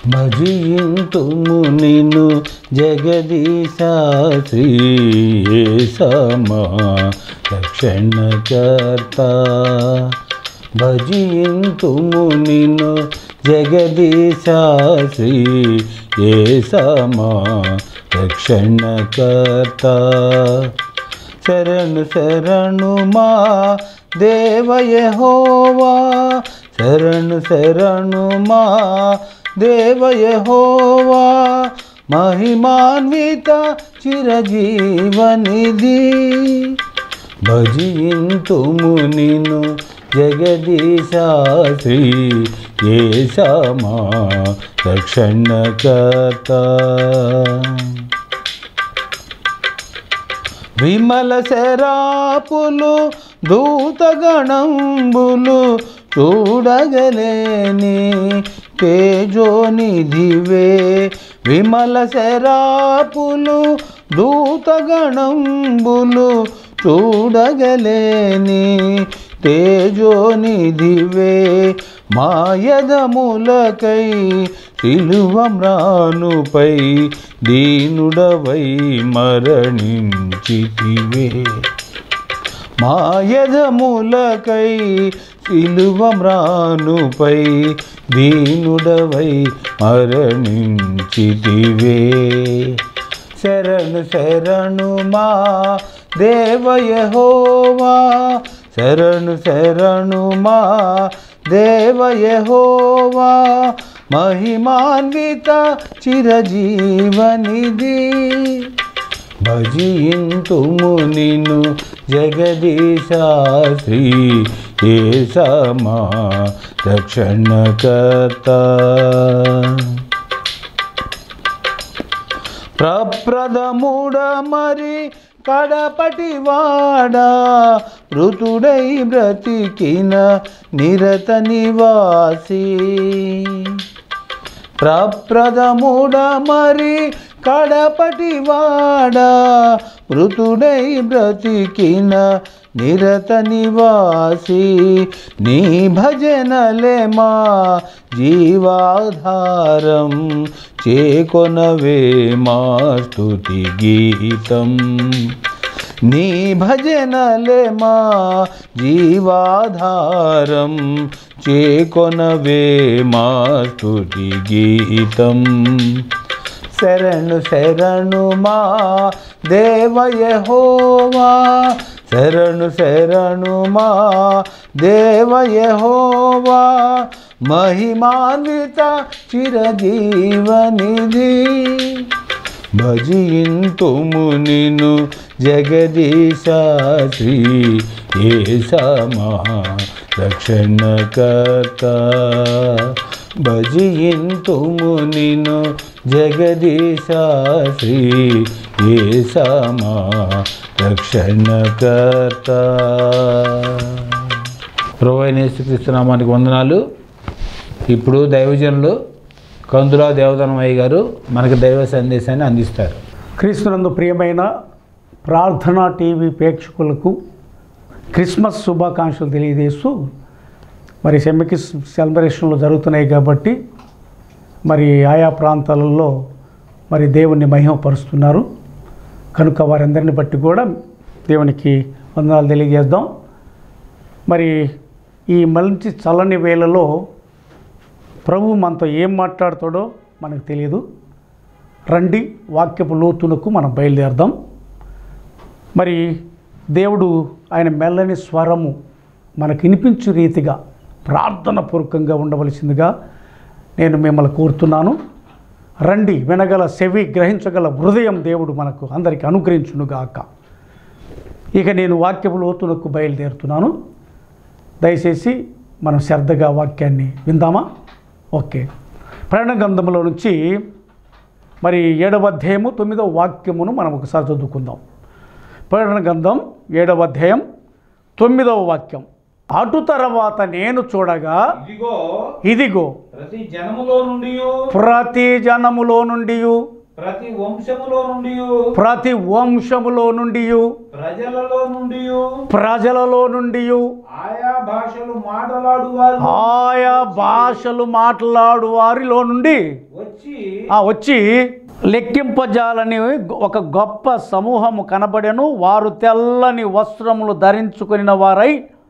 భజింతుము నిన్ను జగదీశ శ్రీ సమా రక్షణకర్త భజింతుము నిన్ను జగదీశ శ్రీ సమా రక్షణకర్త శరణు శరణు మా దేవయహోవా శరణు శరణు మా దేవయహోవా మహిమాన్విత చిరజీవనిధి భజింతుము నిన్ను జగదీశ శ్రీ ఏసమా రక్షణకర్త విమల శరాపులు దూతగణంబులు చూడగలేని తేజోనిధివే విమల శరాపులు దూతగణంబులు చూడగలేని తేజోనిధివే మాయదములకై సిలువమ్రానుపై దీనుడవై మరణించితివే మాయదములకై సిలువమ్రానుపై దీనుడవై మరణించితివే శరణు శరణు మా దేవయహోవా శరణు శరణు మా దేవయహోవా మహిమాన్విత చిరజీవనిధి భజింతుము నిన్ను జగదీశ శ్రీ ఏసమా రక్షణకర్త ప్రప్రదముడ మరి కడపటి వాడా మృతుడై బ్రతికిన నిరత నివాసి ప్రప్రదముడ మరి కడపటి వాడా మృతుడై బ్రతికిన నిరత నివాసి నీ భజనలే మా జీవాధారం చేకొనవే మా స్తుతి గీతం నీ భజనలే మా జీవాధారం చేకొనవే మా స్తుతి గీతం శరణు శరణు మా దేవయహోవా శరణు శరణు మా దేవయహోవా మహిమాన్విత చిరజీవనిధి భజింతుము నిన్ను జగదీశ శ్రీ ఏసమా రక్షణకర్త భజింతుము నిన్ను జగదీశ శ్రీ ఏసమా రక్షణకర్త రోహిణేశ్వరిస్తున్నామానికి వందనాలు ఇప్పుడు దైవజనులు కందులా దేవదనమయ్య గారు మనకు దైవ సందేశాన్ని అందిస్తారు క్రీస్తునందు ప్రియమైన ప్రార్థనా టీవీ ప్రేక్షకులకు క్రిస్మస్ శుభాకాంక్షలు తెలియజేస్తూ మరి సెమికిస్ సెలబ్రేషన్లు జరుగుతున్నాయి కాబట్టి మరి ఆయా ప్రాంతాలలో మరి దేవుణ్ణి మహిమపరుస్తున్నారు కనుక వారందరిని బట్టి కూడా దేవునికి వందనాలు తెలియజేద్దాం మరి ఈ మంచి చల్లని వేళలో ప్రభు మనతో ఏం మాట్లాడతాడో మనకు తెలియదు రండి వాక్యపు లోతునకు మనం బయలుదేరదాం మరి దేవుడు ఆయన మెల్లని స్వరము మనకు వినిపించు రీతిగా ప్రార్థన పూర్వకంగా ఉండవలసిందిగా నేను మిమ్మల్ని కోరుతున్నాను రండి వినగల చెవి గ్రహించగల హృదయం దేవుడు మనకు అందరికి అనుగ్రహించునుగాక ఇక నేను వాక్యపు లోతునకు బయలుదేరుతున్నాను దయచేసి మనం శ్రద్ధగా వాక్యాన్ని విందామా ఓకే ప్రయాణ గ్రంథంలో నుంచి మరి ఏడవ అధ్యాయము తొమ్మిదవ వాక్యమును మనం ఒకసారి చదువుకుందాం ప్రయాణ గ్రంథం ఏడవ అధ్యాయం తొమ్మిదవ వాక్యం అటు తర్వాత నేను చూడగా ఇదిగో ఇదిగో ప్రతి జనములో నుండి ప్రతి జనములో నుండి ప్రతి వంశములో నుండి ప్రతి వంశములో నుండి ప్రజలలో నుండి ప్రజలలో నుండి ఆయా భాషలు మాట్లాడు వారు ఆయా భాషలు మాట్లాడు వారిలో నుండి వచ్చి ఆ వచ్చి లెక్కింపజాలని ఒక గొప్ప సమూహము కనబడెను వారు తెల్లని వస్త్రములు ధరించుకుని వారై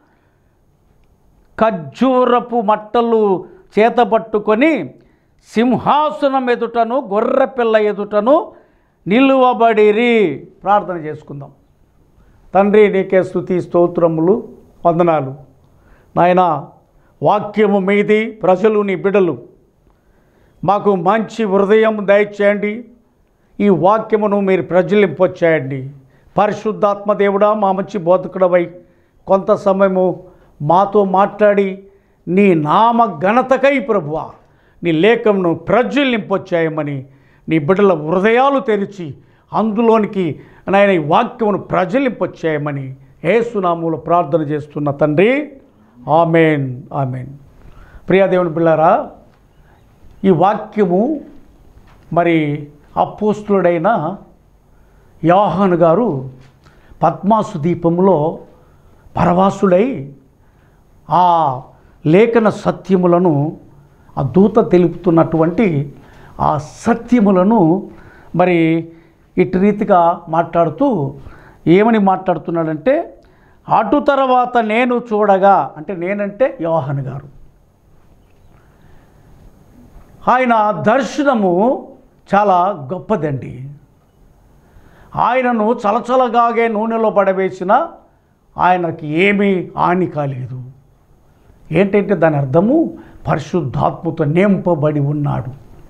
ఖర్జూరపు మట్టలు చేతపట్టుకొని సింహాసనం ఎదుటను గొర్రెపిల్ల ఎదుటను నిలువబడిరి ప్రార్థన చేసుకుందాం తండ్రి నీకే స్థుతి స్తోత్రములు వందనాలు నాయన వాక్యము మీది ప్రజలు నీ బిడలు మాకు మంచి హృదయం దయచేయండి ఈ వాక్యమును మీరు ప్రజలింపచేయండి పరిశుద్ధాత్మ దేవుడా మా మంచి బోధకుడవై కొంత సమయము మాతో మాట్లాడి నీ నామ ఘనతకై ప్రభువా నీ లేఖమును ప్రజ్వలింపచేయమని నీ బిడ్డల హృదయాలు తెరిచి అందులోనికి నాయన ఈ వాక్యమును ప్రజలింపచేయమని ఏసునాములు ప్రార్థన చేస్తున్న తండ్రి ఆమెన్ ఆమెన్ ప్రియా దేవుని పిల్లారా ఈ వాక్యము మరి అపోస్తులుడైన యోహాను గారు పద్మాసు దీపములో పరవాసుడై ఆ లేఖన సత్యములను ఆ దూత తెలుపుతున్నటువంటి ఆ సత్యములను మరి ఇటు రీతిగా మాట్లాడుతూ ఏమని మాట్లాడుతున్నాడంటే అటు తర్వాత నేను చూడగా అంటే నేనంటే యోహాను గారు ఆయన దర్శనము చాలా గొప్పదండి ఆయనను చలచలగాగే నూనెలో పడవేసిన ఆయనకి ఏమీ హాని కాలేదు ఏంటంటే దాని అర్థము పరిశుద్ధాత్మతో నింపబడి ఉన్నాడు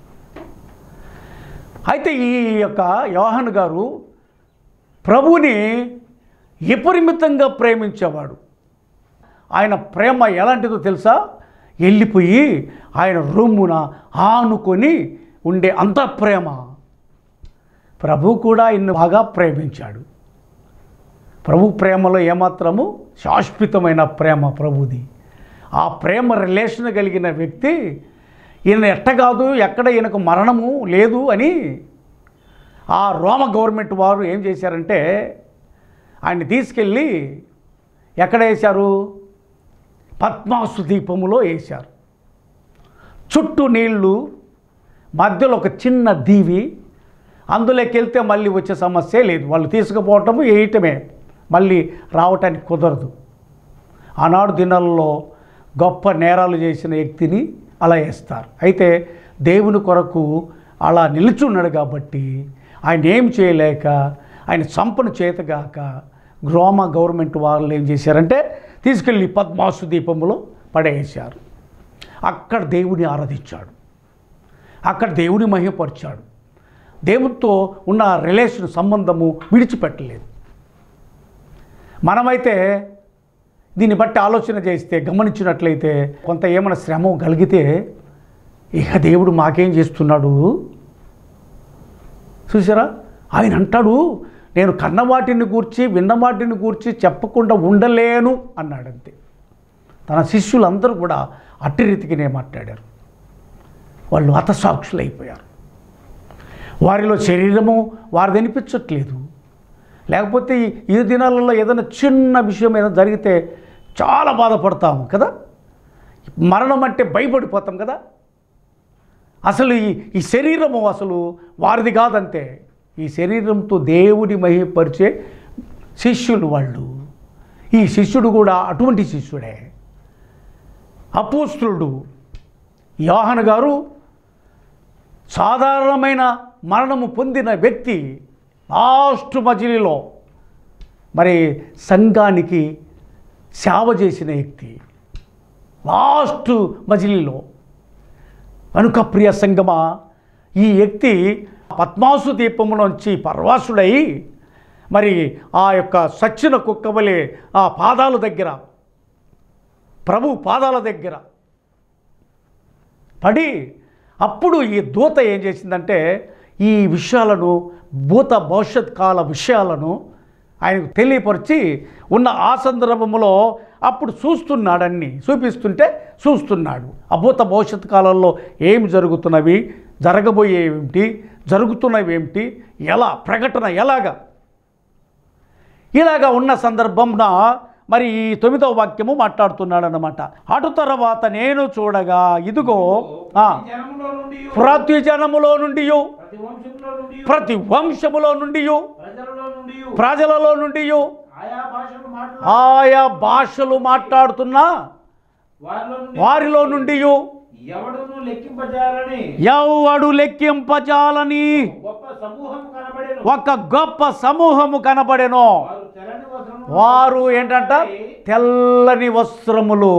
అయితే ఈ యొక్క యోహన్ గారు ప్రభుని విపరిమితంగా ప్రేమించేవాడు ఆయన ప్రేమ ఎలాంటిదో తెలుసా వెళ్ళిపోయి ఆయన రొమ్మున ఆనుకొని ఉండే అంత ప్రేమ ప్రభు కూడా ఇన్ని బాగా ప్రేమించాడు ప్రభు ప్రేమలో ఏమాత్రము శాశ్వతమైన ప్రేమ ప్రభుది ఆ ప్రేమ రిలేషన్ కలిగిన వ్యక్తి ఈయన ఎట్ట కాదు ఎక్కడ ఈయనకు మరణము లేదు అని ఆ రోమ గవర్నమెంట్ వారు ఏం చేశారంటే ఆయన్ని తీసుకెళ్ళి ఎక్కడ వేశారు పద్మాసు దీపములో వేశారు చుట్టూ నీళ్లు మధ్యలో ఒక చిన్న దీవి అందులోకి వెళ్తే మళ్ళీ వచ్చే సమస్య లేదు వాళ్ళు తీసుకుపోవటము వేయటమే మళ్ళీ రావటానికి కుదరదు ఆనాడు దినాల్లో గొప్ప నేరాలు చేసిన వ్యక్తిని అలా వేస్తారు అయితే దేవుని కొరకు అలా నిలుచున్నాడు కాబట్టి ఆయన ఏం చేయలేక ఆయన చంపను చేతగాక గ్రోమ గవర్నమెంట్ వాళ్ళు ఏం చేశారంటే తీసుకెళ్ళి పద్మాసు దీపములో పడేసారు అక్కడ దేవుని ఆరాధించాడు అక్కడ దేవుని మహిమపరిచాడు దేవునితో ఉన్న రిలేషన్ సంబంధము విడిచిపెట్టలేదు మనమైతే దీన్ని బట్టి ఆలోచన చేస్తే గమనించినట్లయితే కొంత ఏమైనా శ్రమ కలిగితే ఇక దేవుడు మాకేం చేస్తున్నాడు చూసారా ఆయన అంటాడు నేను కన్నవాటిని గూర్చి విన్నవాటిని గూర్చి చెప్పకుండా ఉండలేను అన్నాడంతే తన శిష్యులందరూ కూడా అట్టి రీతికినే మాట్లాడారు వాళ్ళు హతసాక్షులైపోయారు వారిలో శరీరము వారిది అనిపించట్లేదు లేకపోతే ఈ- ఈ దినాలలో ఏదైనా చిన్న విషయం ఏదైనా జరిగితే చాలా బాధపడతాము కదా మరణం అంటే భయపడిపోతాం కదా అసలు ఈ ఈ శరీరము అసలు వారిది కాదంతే ఈ శరీరంతో దేవుని మహిపరిచే శిష్యులు వాళ్ళు ఈ శిష్యుడు కూడా అటువంటి శిష్యుడే అపోస్తులుడు యోహన్ గారు సాధారణమైన మరణము పొందిన వ్యక్తి లాస్ట్ మజిలీలో మరి సంఘానికి సేవ చేసిన వ్యక్తి లాస్ట్ మజిలీలో కనుక ప్రియ సంగమా ఈ వ్యక్తి పద్మాసు దీపములోంచి పర్వాసుడై మరి ఆ యొక్క సచ్చిన కుక్కవలే ఆ పాదాల దగ్గర ప్రభు పాదాల దగ్గర పడి అప్పుడు ఈ దూత ఏం చేసిందంటే ఈ విషయాలను భూత భవిష్యత్ కాల విషయాలను ఆయనకు తెలియపరిచి ఉన్న ఆ సందర్భంలో అప్పుడు చూస్తున్నాడన్ని చూపిస్తుంటే చూస్తున్నాడు అభూత భవిష్యత్ కాలంలో ఏమి జరుగుతున్నవి జరగబోయేమిటి జరుగుతున్నవి ఏమిటి ఎలా ప్రకటన ఎలాగా ఇలాగా ఉన్న సందర్భంన మరి ఈ తొమ్మిదవ వాక్యము మాట్లాడుతున్నాడనమాట అటు తర్వాత నేను చూడగా ఇదిగో ఆ, ఈ జనములో నుండి ప్రతి జనములో నుండి ప్రతి వంశంలో నుండి ప్రతి వంశములో నుండి ప్రజలలో నుండి ప్రజలలో నుండి ఆయా భాషలు మాట్లాడు ఆయా భాషలు మాట్లాడుతున్న వారిలో నుండి వారిలో నుండి ఎవడును లెక్కింపజేయాలని ఎవడు లెక్కింపజాలని గొప్ప సమూహం కనబడేను ఒక గొప్ప సమూహము కనబడెను వారు తెల్లని వస్త్రములు వారు ఏంటంట తెల్లని వస్త్రములు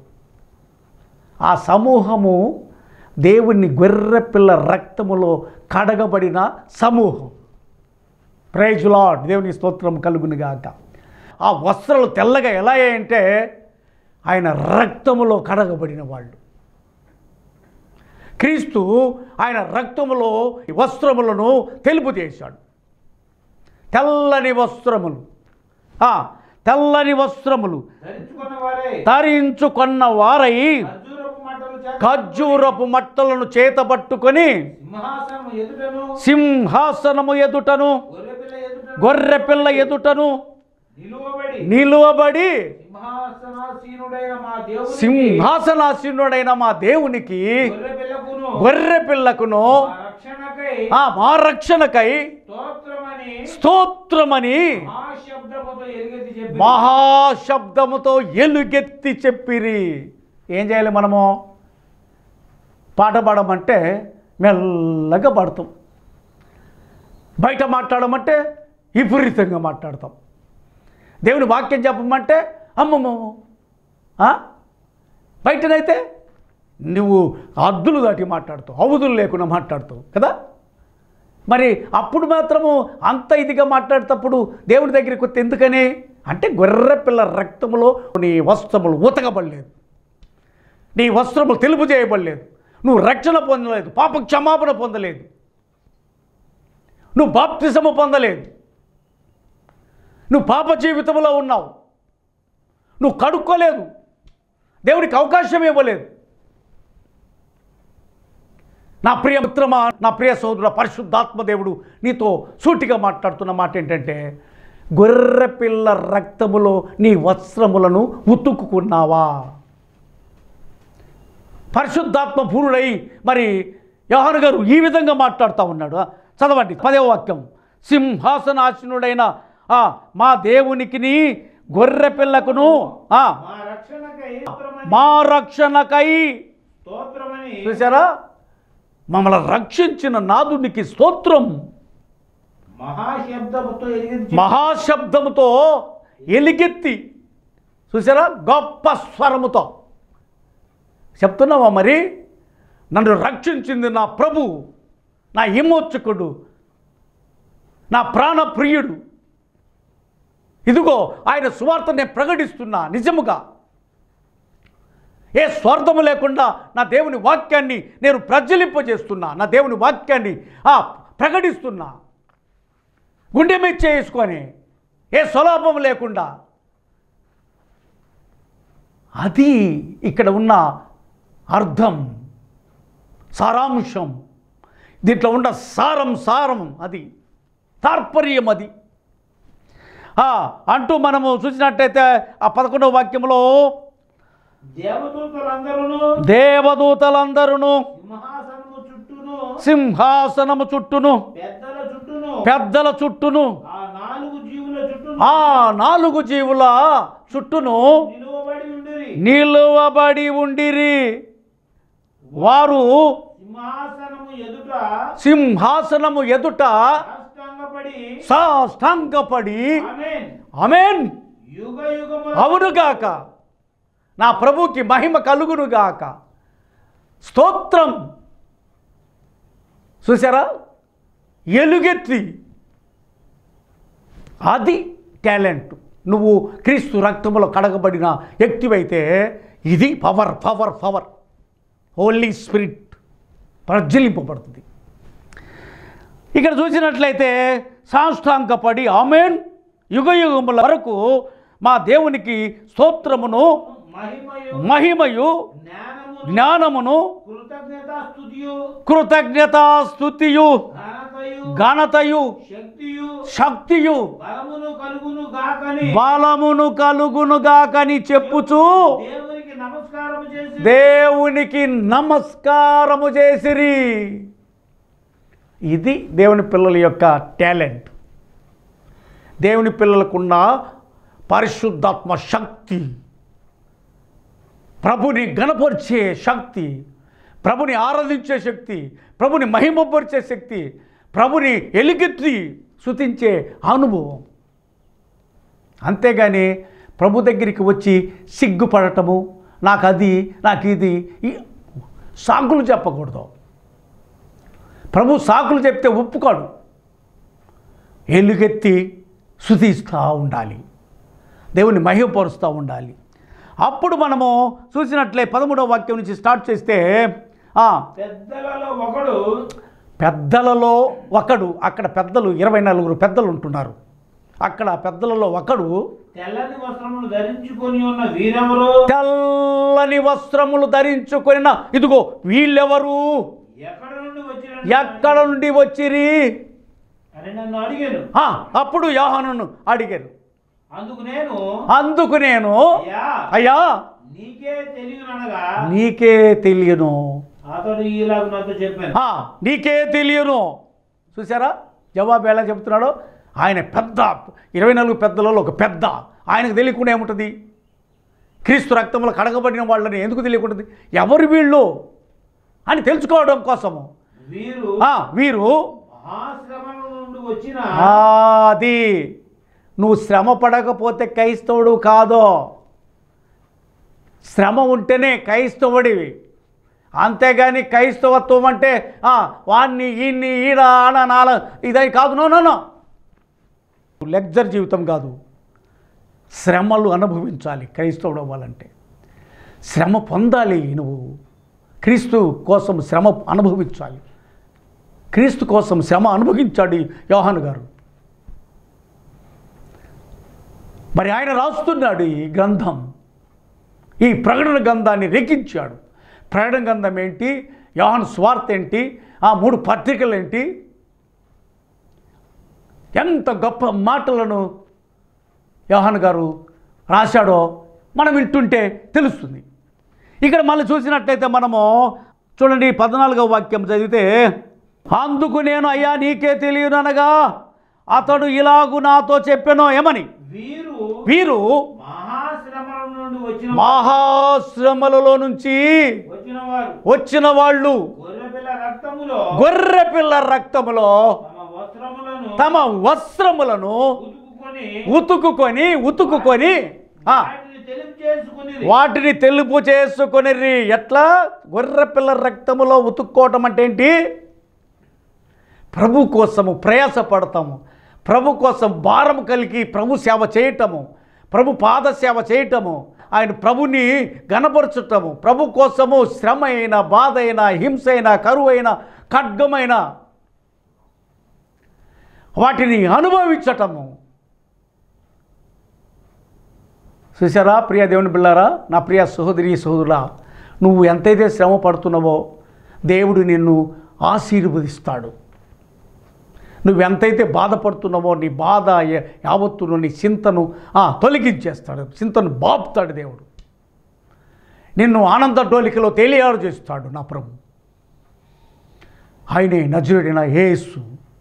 ఆ సమూహము దేవుని గొర్రెపిల్ల రక్తములో కడగబడిన సమూహం ప్రైజ్ లాడ్ దేవుని స్తోత్రం కలుగునుగాక ఆ వస్త్రాలు తెల్లగా ఎలా అంటే ఆయన రక్తములో కడగబడిన వాళ్ళు క్రీస్తు ఆయన రక్తములో ఈ వస్త్రములను తెలుపు చేశాడు తెల్లని వస్త్రములు ఆ, తెల్లని వస్త్రములు ధరించుకున్న వారే ధరించుకొన్న వారై ఖర్జూరపు మంటలు చేత ఖర్జూరపు మట్టలను చేతబట్టుకొని సింహాసనం ఎదుటను సింహాసనము ఎదుటను గొర్రెపిల్ల ఎదుటను గొర్రెపిల్ల ఎదుటను నిలువబడి నిలువబడి సింహాసనాసీనుడైన మా దేవుని సింహాసనాసీనుడైన మా దేవునికి గొర్రెపిల్లకును గొర్రెపిల్లకును మా రక్షణకై ఆ మా రక్షణకై స్తోత్రమని స్తోత్రమని మహాశబ్దముతో ఎలుగెత్తి చెప్పి మహాశబ్దముతో ఎలుగెత్తి చెప్పిరి ఏం చేయాలి మనము పాట పాడమంటే మెల్లగా పాడతాం బయట మాట్లాడమంటే విపరీతంగా మాట్లాడతాం దేవుని వాక్యం చెప్పమంటే అమ్మమ్మ ఆ? బయటనైతే నువ్వు అద్దులు దాటి మాట్లాడుతావు అవధులు లేకుండా మాట్లాడుతావు కదా మరి అప్పుడు మాత్రము అంత ఇదిగా మాట్లాడేటప్పుడు దేవుడి దగ్గరికి వస్తే ఎందుకని అంటే గొర్రె పిల్ల రక్తములో నీ వస్త్రములు ఉతకబడలేదు నీ వస్త్రములు తెలుపు చేయబడలేదు నువ్వు రక్షణ పొందలేదు పాప క్షమాపణ పొందలేదు నువ్వు బాప్తిసము పొందలేదు నువ్వు పాప జీవితంలో ఉన్నావు నువ్వు కడుక్కోలేదు దేవుడికి అవకాశం ఇవ్వలేదు నా ప్రియ మిత్రమా నా ప్రియ సోదరుడ పరిశుద్ధాత్మ దేవుడు నీతో సూటిగా మాట్లాడుతున్న మాట ఏంటంటే గొర్రెపిల్ల రక్తములో నీ వస్త్రములను ఉతుక్కున్నావా పరిశుద్ధాత్మ పూర్ణుడై మరి యోహాను గారు ఈ విధంగా మాట్లాడుతూ ఉన్నాడు చదవండి పదవ వాక్యం సింహాసనాశనుడైన ఆ, మా దేవునికిని గొర్రె పిల్లకును ఆ, మా రక్షణకై స్తోత్రమని మా రక్షణకై స్తోత్రమని చూసారా మమ్మల్ని రక్షించిన నాదునికి స్తోత్రం మహాశబ్దముతో ఎలుగెత్తి చెప్పి మహాశబ్దముతో ఎలిగెత్తి చూసారా గొప్ప స్వరముతో చెప్తున్నావా మరి నన్ను రక్షించింది నా ప్రభు నా విమోచకుడు నా ప్రాణప్రియుడు ఇదిగో ఆయన సువార్త నేను ప్రకటిస్తున్నా నిజముగా ఏ స్వార్థము లేకుండా నా దేవుని వాక్యాన్ని నేను ప్రజ్వలింపజేస్తున్నా నా దేవుని వాక్యాన్ని ఆ ప్రకటిస్తున్నా గుండె మీద చేసుకొని ఏ స్వలాభం లేకుండా అది ఇక్కడ ఉన్న అర్థం సారాంశం దీంట్లో ఉన్న సారం సారం అది తాత్పర్యం అది ఆ, అంటూ మనము చూసినట్టయితే ఆ పదకొండవ వాక్యంలో దేవదూతలందరూ దేవదూతలందరూ సింహాసనము చుట్టూను సింహాసనము చుట్టూను పెద్దల చుట్టూను పెద్దల చుట్టూను ఆ నాలుగు జీవుల చుట్టూను ఆ నాలుగు జీవుల చుట్టూను నిలువబడి ఉండిరి నిలువబడి ఉండిరి వారు సింహాసనము ఎదుట సింహాసనము ఎదుట సాష్టాంగపడి సాష్టాంగపడి ఆమేన్ అమేన్ యుగ యుగముల అవునుగాక నా ప్రభుకి మహిమ కలుగునుగాక స్తోత్రం చూసారా ఎలుగెత్తి అది టాలెంట్ నువ్వు క్రీస్తు రక్తములో కడగబడిన వ్యక్తివైతే ఇది power power power holy spirit ప్రజ్వలింపబడుతుంది ఇక్కడ చూసినట్లయితే సాష్టాంగపడి ఆమెన్ యుగ యుగముల వరకు మా దేవునికి స్తోత్రమును మహిమయు మహిమయు జ్ఞానము జ్ఞానమును కృతజ్ఞత స్తుతియు కృతజ్ఞతాస్తుతియు ఘనతయు ఘనతయు శక్తియు శక్తియు బలమును కలుగును గాకని బలమును కలుగునుగాకని చెప్పుచు దేవునికి నమస్కారం చేసి దేవునికి నమస్కారము చేసిరి ఇది దేవుని పిల్లల యొక్క టాలెంట్ దేవుని పిల్లలకున్న పరిశుద్ధాత్మ శక్తి ప్రభుని గణపరిచే శక్తి ప్రభుని ఆరాధించే శక్తి ప్రభుని మహిమపరిచే శక్తి ప్రభుని ఎలుగెత్తి శుతించే అనుభవం అంతేగాని ప్రభు దగ్గరికి వచ్చి సిగ్గుపడటము నాకు అది నాకు ఇది ఈ సాకులు చెప్పకూడదు ప్రభు సాకులు చెప్తే ఒప్పుకోడు ఎలుగెత్తి శుతిస్తూ ఉండాలి దేవుని మహిమపరుస్తూ ఉండాలి అప్పుడు మనము చూసినట్లే పదమూడవ వాక్యం నుంచి స్టార్ట్ చేస్తే ఆ, పెద్దలలో ఒకడు పెద్దలలో ఒకడు అక్కడ పెద్దలు ఇరవై నలుగురు పెద్దలు ఉంటున్నారు అక్కడ పెద్దలలో ఒకడు తెల్లని వస్త్రములు ధరించుకొని ఉన్న వీరెవరు తెల్లని వస్త్రములు ధరించుకొనిన ఇదిగో వీళ్ళెవరు ఎక్కడ నుండి వచ్చిన ఎక్కడ నుండి వచ్చిరి అని నన్ను అడిగాను ఆ, అప్పుడు యోహానును అడిగారు అందుకు నేను అందుకు నేను అయ్యా అయ్యా నీకే తెలియననగా నీకే తెలియను అతడు ఇలాగ నాతో చెప్పాను ఆ, నీకే తెలియను చూసారా జవాబు ఎలా చెప్తున్నాడో ఆయన పెద్ద ఇరవై నాలుగు పెద్దలలో ఒక పెద్ద ఆయనకు తెలియకుండా ఏముంటుంది క్రీస్తు రక్తంలో కడగబడిన వాళ్ళని ఎందుకు తెలియకుంటుంది ఎవరు వీళ్ళు అని తెలుసుకోవడం కోసము వీరు ఆ, వీరు మహాశ్రమల నుండి వచ్చిన అది నువ్వు శ్రమ పడకపోతే క్రైస్తవుడు కాదో శ్రమ ఉంటేనే క్రైస్తవుడివి అంతేగాని క్రైస్తవత్వం అంటే ఆ, వాణ్ణి ఈయన్ని ఈడ ఆడ నాల ఇదని కాదు నో నో నో లెక్చర్ జీవితం కాదు శ్రమలు అనుభవించాలి క్రైస్తవుడు అవ్వాలంటే శ్రమ పొందాలి నువ్వు క్రీస్తు కోసం శ్రమ అనుభవించాలి క్రీస్తు కోసం శ్రమ అనుభవించాడు ఈ యోహాను గారు మరి ఆయన రాస్తున్నాడు ఈ గ్రంథం ఈ ప్రకటన గ్రంథాన్ని రేకించాడు ప్రకటన గ్రంథం ఏంటి యోహాను స్వార్థ ఏంటి ఆ మూడు పత్రికలు ఏంటి ఎంత గొప్ప మాటలను యోహాన్ గారు రాశాడో మనం వింటుంటే తెలుస్తుంది ఇక్కడ మళ్ళీ చూసినట్టయితే మనము చూడండి పద్నాలుగవ వాక్యం చదివితే అందుకు నేను అయ్యా నీకే తెలియననగా అతడు ఇలాగు నాతో చెప్పానో ఏమని వీరు వీరు మహాశ్రమల నుండి వచ్చిన మహాశ్రమలలో నుంచి వచ్చిన వారు వచ్చిన వాళ్ళు గొర్రెపిల్ల రక్తములో గొర్రె పిల్ల రక్తములో తమ వస్త్రములను తమ వస్త్రములను ఉతుకుకొని ఉతుకుకొని ఉతుకుకొని ఆ, వాటిని తెలుపు చేసుకుని వాటిని తెలుపు చేసుకొని ఎట్లా గొర్రె పిల్ల రక్తములో ఉతుక్కోవటం అంటే ఏంటి ప్రభు కోసము ప్రయాసపడతాము ప్రభు కోసం భారం కలిగి ప్రభు సేవ చేయటము ప్రభు పాద సేవ చేయటము ఆయన ప్రభుని గనపరచటము ప్రభు కోసము శ్రమ అయిన బాధ అయిన హింస అయిన కరువు అయిన ఖడ్గమైన వాటిని అనుభవించటము చూసారా ప్రియ దేవుని బిళ్ళారా నా ప్రియ సహోదరి సహోదరులా నువ్వు ఎంతైతే శ్రమ పడుతున్నావో దేవుడు నిన్ను ఆశీర్వదిస్తాడు నువ్వు ఎంతైతే బాధపడుతున్నావో నీ బాధ యా- యావత్తును నీ చింతను ఆ, తొలగించేస్తాడు చింతను బాపుతాడు దేవుడు నిన్ను ఆనంద డోలికలో తేలియాడు చేస్తాడు నా ప్రభు ఆయనే నజరుడిన యేసు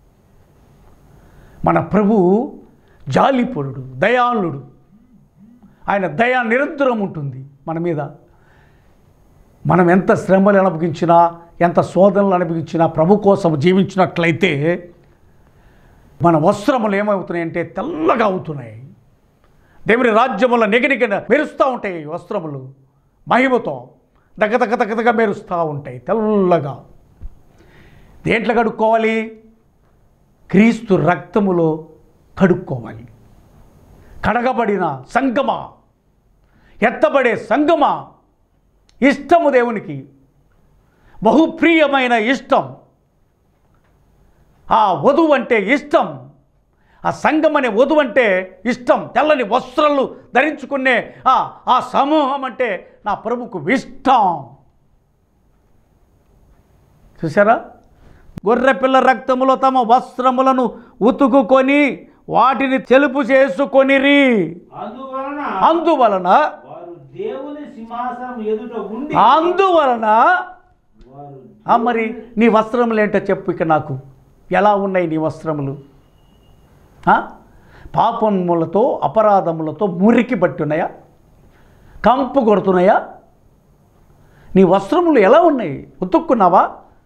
మన ప్రభు జాలిపరుడు దయాళుడు ఆయన దయ నిరంతరం ఉంటుంది మన మీద మనం ఎంత శ్రమలు అనుభవించినా ఎంత శోధనలు అనుభవించినా ప్రభు కోసం జీవించినట్లయితే మన వస్త్రములు ఏమవుతున్నాయంటే తెల్లగా అవుతున్నాయి దేవుని రాజ్యముల నిగనిగన మెరుస్తూ ఉంటాయి ఈ వస్త్రములు మహిమతో దగదగ దగదగ మెరుస్తూ ఉంటాయి తెల్లగా దేంట్లో కడుక్కోవాలి క్రీస్తు రక్తములో కడుక్కోవాలి కడగబడిన సంగమా ఎత్తబడే సంగమా ఇష్టము దేవునికి బహుప్రియమైన ఇష్టం ఆ వధువు అంటే ఇష్టం ఆ సంఘం అనే వధువు అంటే ఇష్టం తెల్లని వస్త్రాలు ధరించుకునే ఆ ఆ సమూహం అంటే నా ప్రభుకు ఇష్టం చూసారా గొర్రెపిల్ల రక్తములో తమ వస్త్రములను ఉతుకుకొని వాటిని తెలుపు చేసుకొనిరి అందువలన అందువలన వారు దేవుని సింహాసనం ఎదుట ఉండి అందువలన వారు ఆ మరి నీ వస్త్రములు ఏంటో చెప్పు ఇక నాకు ఎలా ఉన్నాయి నీ వస్త్రములు ఆ? పాపములతో అపరాధములతో మురికి పట్టి ఉన్నాయా కంపు కొడుతున్నాయా నీ వస్త్రములు ఎలా ఉన్నాయి ఉతుక్కున్నావా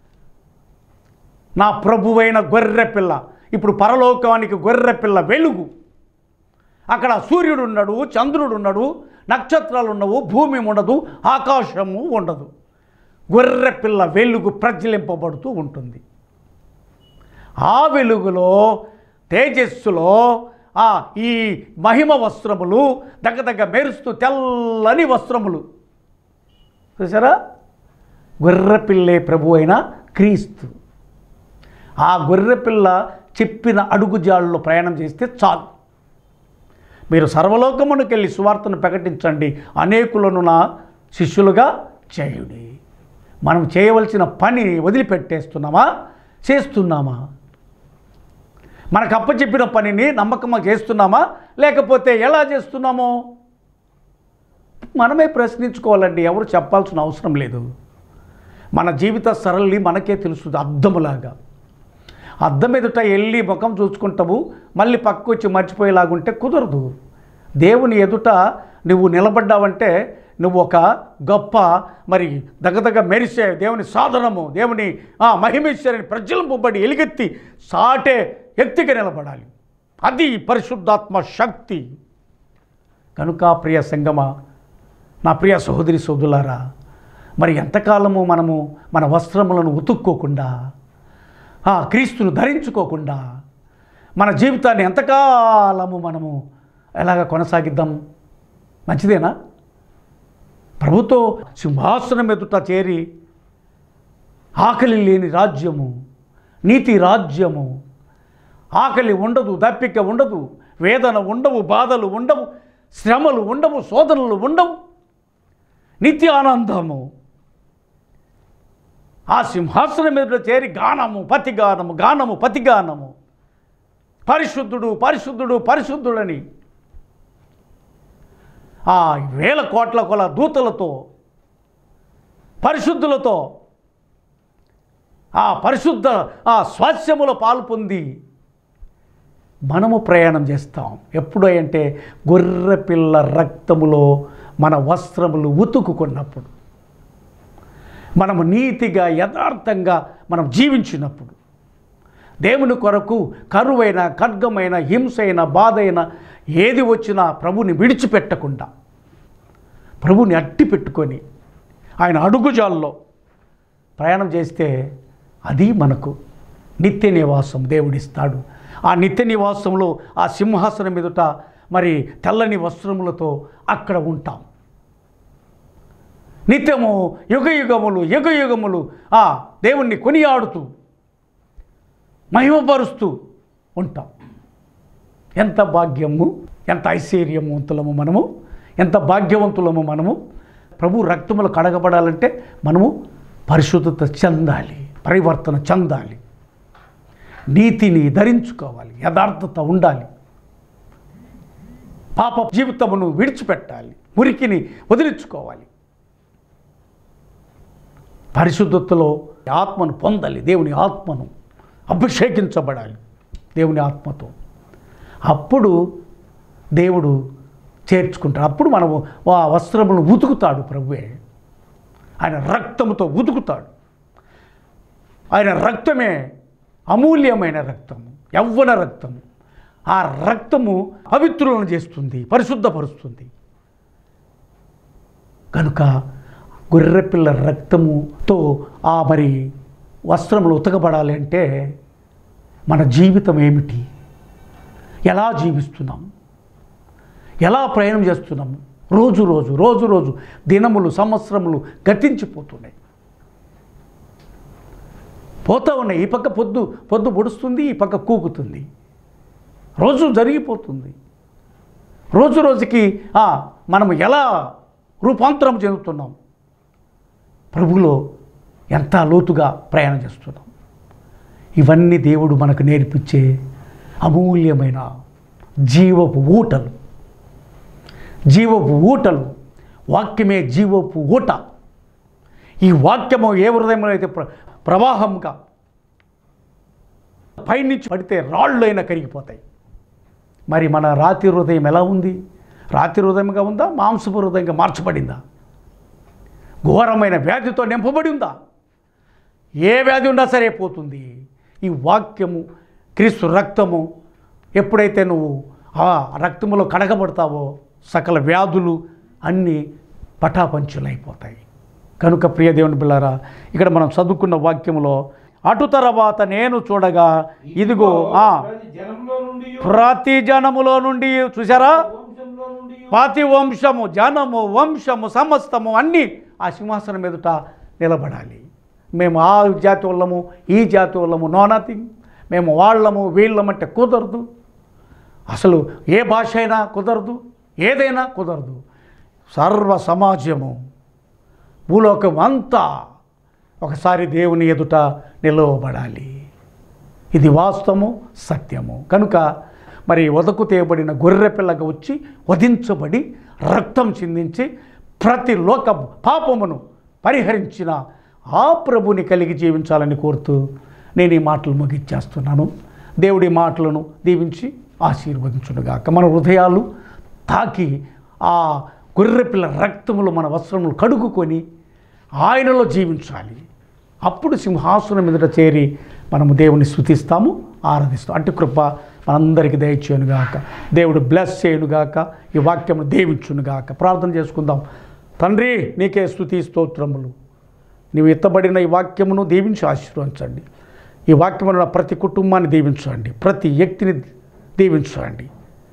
నా ప్రభువైన గొర్రె పిల్ల ఇప్పుడు పరలోకానికి గొర్రె పిల్ల వెలుగు అక్కడ సూర్యుడు ఉన్నాడు చంద్రుడు ఉన్నాడు నక్షత్రాలు ఉండవు భూమి ఉండదు ఆకాశము ఉండదు గొర్రె పిల్ల వెలుగు ప్రజ్వలింపబడుతూ ఉంటుంది ఆ వెలుగులో తేజస్సులో ఆ ఈ మహిమ వస్త్రములు దగ్గ దగ్గ మెరుస్తూ తెల్లని వస్త్రములు చూసారా గొర్రెపిల్లే ప్రభు అయిన క్రీస్తు ఆ గొర్రెపిల్ల చెప్పిన అడుగుజాళ్ళలో ప్రయాణం చేస్తే చాలు మీరు సర్వలోకమునికి వెళ్ళి సువార్తను ప్రకటించండి అనేకులను నా శిష్యులుగా చేయుడి మనం చేయవలసిన పని వదిలిపెట్టేస్తున్నామా చేస్తున్నామా మనకు అప్పచెప్పిన పనిని నమ్మకంగా చేస్తున్నామా లేకపోతే ఎలా చేస్తున్నామో మనమే ప్రశ్నించుకోవాలండి ఎవరు చెప్పాల్సిన అవసరం లేదు మన జీవిత సరళి మనకే తెలుస్తుంది అద్దములాగా అద్దం ఎదుట వెళ్ళి ముఖం చూసుకుంటావు మళ్ళీ పక్కకు వచ్చి మర్చిపోయేలాగుంటే కుదరదు దేవుని ఎదుట నువ్వు నిలబడ్డావంటే నువ్వు ఒక గొప్ప మరి దగ్గదగ్గ మెరిసే దేవుని సాధనము దేవుని ఆ, మహిమేశ్వరిని ప్రజ్వలింపబడి ఎలుగెత్తి సాటే ఎత్తిగా నిలబడాలి అది పరిశుద్ధాత్మ శక్తి కనుక ప్రియ సంగమ నా ప్రియ సహోదరి సోదులారా మరి ఎంతకాలము మనము మన వస్త్రములను ఉతుక్కోకుండా ఆ క్రీస్తును ధరించుకోకుండా మన జీవితాన్ని ఎంతకాలము మనము ఎలాగ కొనసాగిద్దాం మంచిదేనా ప్రభుతో సింహాసనం ఎదుట చేరి ఆకలి లేని రాజ్యము నీతి రాజ్యము ఆకలి ఉండదు దప్పిక ఉండదు వేదన ఉండవు బాధలు ఉండవు శ్రమలు ఉండవు శోధనలు ఉండవు నిత్య ఆనందము ఆ సింహాసనం మీద చేరి గానము పతిగానము గానము పతిగానము పరిశుద్ధుడు పరిశుద్ధుడు పరిశుద్ధుడని ఆ వేల కోట్ల కొల దూతలతో పరిశుద్ధులతో ఆ పరిశుద్ధ ఆ స్వాస్యములో పాలు పొంది మనము ప్రయాణం చేస్తాం ఎప్పుడు అంటే గొర్రె పిల్ల రక్తములో మన వస్త్రములు ఉతుకుకున్నప్పుడు మనము నీతిగా యథార్థంగా మనం జీవించినప్పుడు దేవుని కొరకు కరువైన ఖడ్గమైన హింసైన బాధ అయిన ఏది వచ్చినా ప్రభుని విడిచిపెట్టకుండా ప్రభుని అట్టి పెట్టుకొని ఆయన అడుగుజాల్లో ప్రయాణం చేస్తే అది మనకు నిత్య నివాసం దేవుడిస్తాడు ఆ నిత్య నివాసంలో ఆ సింహాసనం ఎదుట మరి తెల్లని వస్త్రములతో అక్కడ ఉంటాం నిత్యము యుగ యుగములు యుగ యుగములు ఆ దేవుణ్ణి కొనియాడుతూ మహిమపరుస్తూ ఉంటాం ఎంత భాగ్యము ఎంత ఐశ్వర్యవంతులము మనము ఎంత భాగ్యవంతులము మనము ప్రభు రక్తములు కడగబడాలంటే మనము పరిశుద్ధత చెందాలి పరివర్తన చెందాలి నీతిని ధరించుకోవాలి యథార్థత ఉండాలి పాప జీవితమును విడిచిపెట్టాలి మురికిని వదిలించుకోవాలి పరిశుద్ధతలో ఆత్మను పొందాలి దేవుని ఆత్మను అభిషేకించబడాలి దేవుని ఆత్మతో అప్పుడు దేవుడు చేర్చుకుంటాడు అప్పుడు మనము ఆ వస్త్రములను ఉతుకుతాడు ప్రభువే ఆయన రక్తముతో ఉతుకుతాడు ఆయన రక్తమే అమూల్యమైన రక్తము యవ్వన రక్తము ఆ రక్తము పవిత్రులను చేస్తుంది పరిశుద్ధపరుస్తుంది కనుక గొర్రెపిల్ల రక్తముతో ఆ మరి వస్త్రములు ఉతకబడాలి అంటే మన జీవితం ఏమిటి ఎలా జీవిస్తున్నాం ఎలా ప్రయాణం చేస్తున్నాము రోజు రోజు రోజు రోజు దినములు సంవత్సరములు గతించిపోతున్నాయి పోతా ఉన్నాయి ఈ పక్క పొద్దు పొద్దు పొడుస్తుంది ఈ పక్క కూకుతుంది రోజు జరిగిపోతుంది రోజు రోజుకి ఆ, మనం ఎలా రూపాంతరం చెందుతున్నాం ప్రభులో ఎంత లోతుగా ప్రయాణం చేస్తున్నాం ఇవన్నీ దేవుడు మనకు నేర్పించే అమూల్యమైన జీవపు ఊటలు జీవపు ఊటలు వాక్యమే జీవపు ఊట ఈ వాక్యము ఏ హృదయంలో అయితే ప్ర ప్రవాహంగా పైనుంచి పడితే రాళ్ళు అయినా కరిగిపోతాయి మరి మన రాతి హృదయం ఎలా ఉంది రాతి హృదయంగా ఉందా మాంసపు హృదయంగా మార్చబడిందా ఘోరమైన వ్యాధితో నింపబడి ఉందా ఏ వ్యాధి ఉన్నా సరే పోతుంది ఈ వాక్యము క్రీస్తు రక్తము ఎప్పుడైతే నువ్వు ఆ రక్తములో కడగబడతావో సకల వ్యాధులు అన్నీ పటాపంచులైపోతాయి కనుక ప్రియ దేవుని బిళ్ళారా ఇక్కడ మనం చదువుకున్న వాక్యములో అటు తర్వాత నేను చూడగా ఇదిగో ఆ ప్రతి జనంలో నుండి ప్రతి జనములో నుండి చూసారా వంశంలో నుండి ప్రతి వంశము జనము వంశము సమస్తము అన్నీ ఆ సింహాసనం ఎదుట నిలబడాలి మేము ఆ జాతి వాళ్ళము ఈ జాతి వాళ్ళము నో నథింగ్ మేము వాళ్ళము వీళ్ళమంటే కుదరదు అసలు ఏ భాష అయినా కుదరదు ఏదైనా కుదరదు సర్వ సమాజము భూలోకం అంతా ఒకసారి దేవుని ఎదుట నిలవబడాలి ఇది వాస్తవము సత్యము కనుక మరి వదకు తేయబడిన గొర్రె పిల్లగా వచ్చి వధించబడి రక్తం చిందించి ప్రతి లోక పాపమును పరిహరించిన ఆ ప్రభుని కలిగి జీవించాలని కోరుతూ నేను ఈ మాటలు ముగిచ్చేస్తున్నాను దేవుడి మాటలను దీవించి ఆశీర్వదించునుగాక మన హృదయాలు తాకి ఆ గొర్రెపిల్ల రక్తములు మన వస్త్రములు కడుగుకొని ఆయనలో జీవించాలి అప్పుడు సింహాసనం ఎదుట చేరి మనము దేవుని స్థుతిస్తాము ఆరాధిస్తాం అటు కృప మనందరికీ దయచేయునుగాక దేవుడు బ్లెస్ చేయనుగాక ఈ వాక్యము దీవించునుగాక ప్రార్థన చేసుకుందాం తండ్రి నీకే స్థుతి స్తోత్రములు నీవు ఎత్తబడిన ఈ వాక్యమును దీవించి ఆశీర్వదించండి ఈ వాక్యమును ప్రతి కుటుంబాన్ని దీవించండి ప్రతి వ్యక్తిని దీవించండి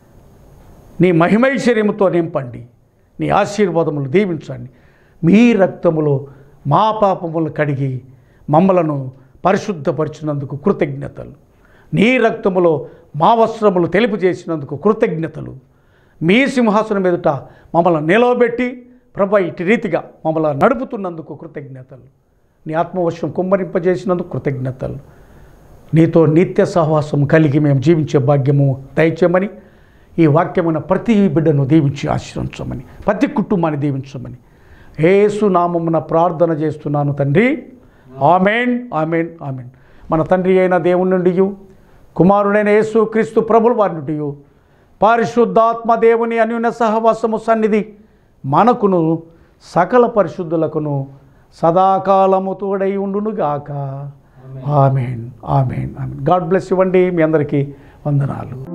నీ మహిమైశ్వర్యముతో నింపండి నీ ఆశీర్వాదములు దీవించండి మీ రక్తములో మా పాపములు కడిగి మమ్మలను పరిశుద్ధపరిచినందుకు కృతజ్ఞతలు నీ రక్తములో మా వస్త్రములు తెలుపు చేసినందుకు కృతజ్ఞతలు మీ సింహాసనం ఎదుట మమ్మల్ని నిలవబెట్టి ప్రభ ఇటు రీతిగా మమ్మల్ని నడుపుతున్నందుకు కృతజ్ఞతలు నీ ఆత్మవశం కుమ్మరింపజేసినందుకు కృతజ్ఞతలు నీతో నిత్య సహవాసం కలిగి మేము జీవించే భాగ్యము దయచేయమని ఈ వాక్యమున ప్రతి బిడ్డను దీవించి ఆశ్రయించమని ప్రతి కుటుంబాన్ని దీవించమని ఏసు నామమున ప్రార్థన చేస్తున్నాను తండ్రి ఆమెన్ ఆమెన్ ఆమెన్ మన తండ్రి అయిన దేవుని నుండి కుమారుడైన యేసు క్రీస్తు ప్రభుల వారి నుండి పరిశుద్ధాత్మ దేవుని అన్యున సహవాసము సన్నిధి మనకును సకల పరిశుద్ధులకును సదాకాలము తోడై ఉండునుగాక amen amen amen God bless ఇవ్వండి మీ అందరికీ వందనాలు